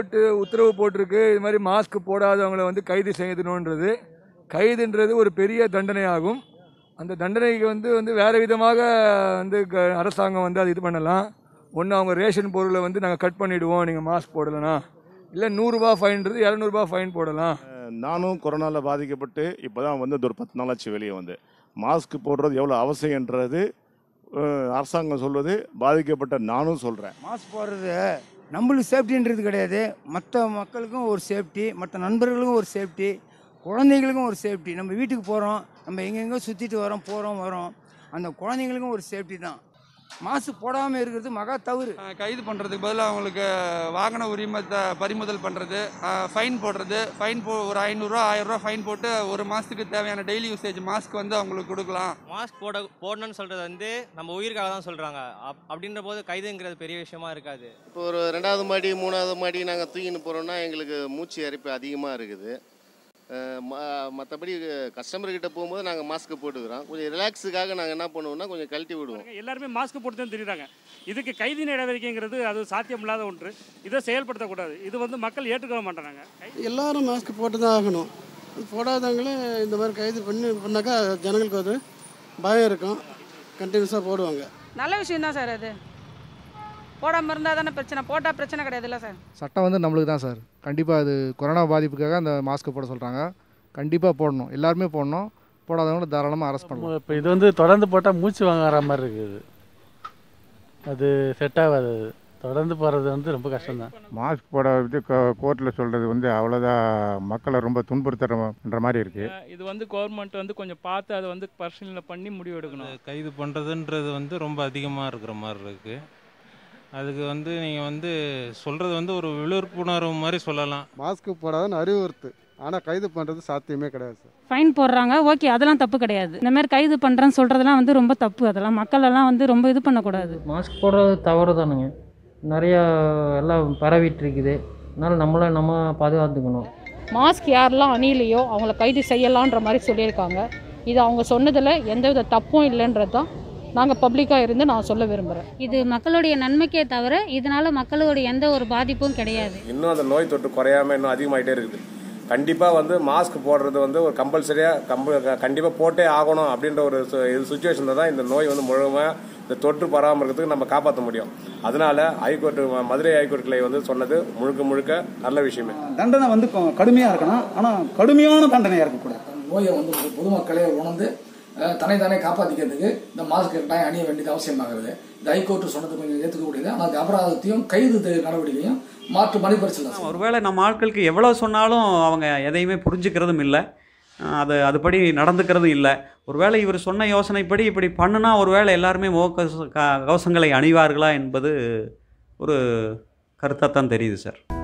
High court உத்தரவு போட்டிருக்கு இது மாதிரி மாஸ்க் போடாதவங்களை வந்து கைது செய்யணுன்றது கைதுன்றது ஒரு பெரிய தண்டனையாகும் அந்த தண்டனைக்கு வந்து வந்து வேறு விதமாக வந்து க- அரசாங்கம் வந்து அது இது பண்ணலாம் ஒன்று அவங்க ரேஷன் பொருளை வந்து நாங்கள் கட் பண்ணிவிடுவோம் நீங்கள் மாஸ்க் போடலைன்னா இல்லை நூறுரூபா ஃபைன்றது இரநூறுபா ஃபைன் போடலாம் நானும் கொரோனாவில் பாதிக்கப்பட்டு இப்போ தான் வந்து இது ஒரு பத்து நாளாச்சு வெளியே வந்து மாஸ்க் போடுறது எவ்வளோ அவசியன்றது அஹ், அரசாங்கம் சொல்வது பாதிக்கப்பட்ட நானும் சொல்கிறேன் மாஸ்க் போடுறது நம்மளுக்கு சேஃப்டின்றது கிடையாது மற்ற மக்களுக்கும் ஒரு சேஃப்டி மற்ற நண்பர்களுக்கும் ஒரு சேஃப்டி குழந்தைங்களுக்கும் ஒரு சேஃப்டி நம்ம வீட்டுக்கு போகிறோம் நம்ம எங்கெங்கோ சுற்றிட்டு வரோம் போகிறோம் வரோம் அந்த குழந்தைங்களுக்கும் ஒரு சேஃப்டி தான் மாஸ்க் போடாமல் இருக்கிறது மகா தவறு அஹ் கைது பண்ணுறதுக்கு பதிலாக அவங்களுக்கு வாகன உரிமத்தை பறிமுதல் பண்ணுறது ஃபைன் போடுறது ஃபைன் போ ஒரு ஐநூறுரூவா ஆயிரரூவா ஃபைன் போட்டு ஒரு மாதத்துக்கு தேவையான டெய்லி யூசேஜ் மாஸ்க் வந்து அவங்களுக்கு கொடுக்கலாம் மாஸ்க் போட போடணும்னு சொல்கிறது வந்து நம்ம உயிருக்காக தான் சொல்கிறாங்க அப் அப்படின்ற போது கைதுங்கிறது பெரிய விஷயமா இருக்காது இப்போ ஒரு ரெண்டாவது மாடி மூணாவது மாடி நாங்கள் தூக்கின்னு போகிறோம்னா எங்களுக்கு மூச்சு அரிப்பு அதிகமாக இருக்குது மற்றபடி கஸ்டமர்கிட்ட போகும்போது நாங்கள் மாஸ்க்கு போட்டுக்கிறோம் கொஞ்சம் ரிலாக்ஸுக்காக நாங்கள் என்ன பண்ணுவோம்னா கொஞ்சம் கழட்டி விடுவோம் எல்லாருமே மாஸ்க் போட்டு தான் தெரியுறாங்க இதுக்கு கைதி நடவடிக்கைங்கிறது அது சாத்தியமில்லாத ஒன்று இதை செயல்படுத்தக்கூடாது இது வந்து மக்கள் ஏற்றுக்கொள்ள மாட்டாங்க எல்லாரும் மாஸ்க் போட்டு தான் ஆகணும் போடாதவங்களே இந்த மாதிரி கைது பண்ணி பண்ணாக்கா ஜனங்களுக்கு ஒரு பயம் இருக்கும் கண்டினியூஸாக போடுவாங்க நல்ல விஷயம் தான் சார் அது போடாமல் இருந்தால் தானே பிரச்சனை போட்டால் பிரச்சனை கிடையாதுல்ல சார் சட்டம் வந்து நம்மளுக்கு தான் சார் கண்டிப்பாக அது கொரோனா பாதிப்புக்காக அந்த மாஸ்க்கை போட சொல்கிறாங்க கண்டிப்பாக போடணும் எல்லாருமே போடணும் போடாதவங்கள தாராளமாக அரெஸ்ட் பண்ணலாம் இப்போ இது வந்து தொடர்ந்து போட்டால் மூச்சு வாங்குற மாதிரி இருக்குது அது செட் ஆகாது அது. தொடர்ந்து போகிறது வந்து ரொம்ப கஷ்டம்தான் மாஸ்க் போட இது கோர்ட்டில் சொல்கிறது வந்து அவ்வளோதான் மக்களை ரொம்ப துன்புறுத்துறன்ற மாதிரி இருக்குது இது வந்து கவர்மெண்ட் வந்து கொஞ்சம் பார்த்து அதை வந்து பரிசீலனை பண்ணி முடிவு எடுக்கணும் கைது பண்ணுறதுன்றது வந்து ரொம்ப அதிகமாக இருக்கிற மாதிரி இருக்குது அதுக்கு வந்து நீங்கள் வந்து சொல்கிறது வந்து ஒரு விழிப்புணர்வு மாதிரி சொல்லலாம் மாஸ்க் போடாதன்னு அறிவுறுத்து ஆனால் கைது பண்ணுறது சாத்தியமே கிடையாது சார் ஃபைன் போடுறாங்க ஓகே அதெல்லாம் தப்பு கிடையாது இந்த மாதிரி கைது பண்ணுறேன்னு சொல்கிறதெல்லாம் வந்து ரொம்ப தப்பு அதெல்லாம் மக்கள் எல்லாம் வந்து ரொம்ப இது பண்ணக்கூடாது மாஸ்க் போடுறது தவறு தானுங்க நிறையா எல்லாம் பரவிட்டு இருக்குது அதனால் நம்மளை நம்ம பாதுகாத்துக்கணும் மாஸ்க் யாரெல்லாம் அணியலையோ அவங்கள கைது செய்யலான்ற மாதிரி சொல்லியிருக்காங்க இது அவங்க சொன்னதில் எந்தவித தப்பும் இல்லைன்றது தான் நாங்கள் பப்ளிக்காக இருந்து நான் சொல்ல விரும்புகிறேன் இது மக்களுடைய நன்மைக்கே தவிர இதனால மக்களுடைய எந்த ஒரு பாதிப்பும் கிடையாது இன்னும் அந்த நோய் தொற்று குறையாம இன்னும் அதிகமாயிட்டே இருக்குது கண்டிப்பாக வந்து மாஸ்க் போடுறது வந்து ஒரு கம்பல்சரியாக கம்ப கண்டிப்பாக போட்டே ஆகணும் அப்படின்ற ஒரு சு- இது சுச்சுவேஷனில் தான் இந்த நோய் வந்து முழுமையாக இந்த தொற்று பரவாமல் இருக்கிறதுக்கு நம்ம காப்பாற்ற முடியும் அதனால ஹைகோர்ட் மதுரை ஹைகோர்ட் கிளை வந்து சொன்னது முழுக்க முழுக்க நல்ல விஷயமே தண்டனை வந்து கொ- கடுமையா இருக்கணும் ஆனா கடுமையான தண்டனையா இருக்கக்கூடாது நோயை வந்து பொதுமக்களே உணர்ந்து அஹ், தன்னைத்தானே காப்பாற்றிக்கிறதுக்கு இந்த மாஸ்க் கட்டாயம் அணிய வேண்டியது அவசியமாகிறது இந்த ஹைகோர்ட் சொன்னது கொஞ்சம் ஏற்றுக்கக்கூடியது ஆனால் அது அபராதத்தையும் கைது த- நடவடிக்கையும் மாற்று மறுபரிசீலனை செய்யணும். ஒருவேளை நம்ம ஆட்களுக்கு எவ்வளோ சொன்னாலும் அவங்க எதையுமே புரிஞ்சுக்கிறதும் இல்லை அது அதுபடி நடந்துக்கிறதும் இல்லை ஒருவேளை இவர் சொன்ன யோசனைப்படி இப்படி பண்ணுனா ஒருவேளை எல்லாருமே முக கவசங்களை அணிவார்களா என்பது ஒரு கருத்தாக தான் தெரியுது சார்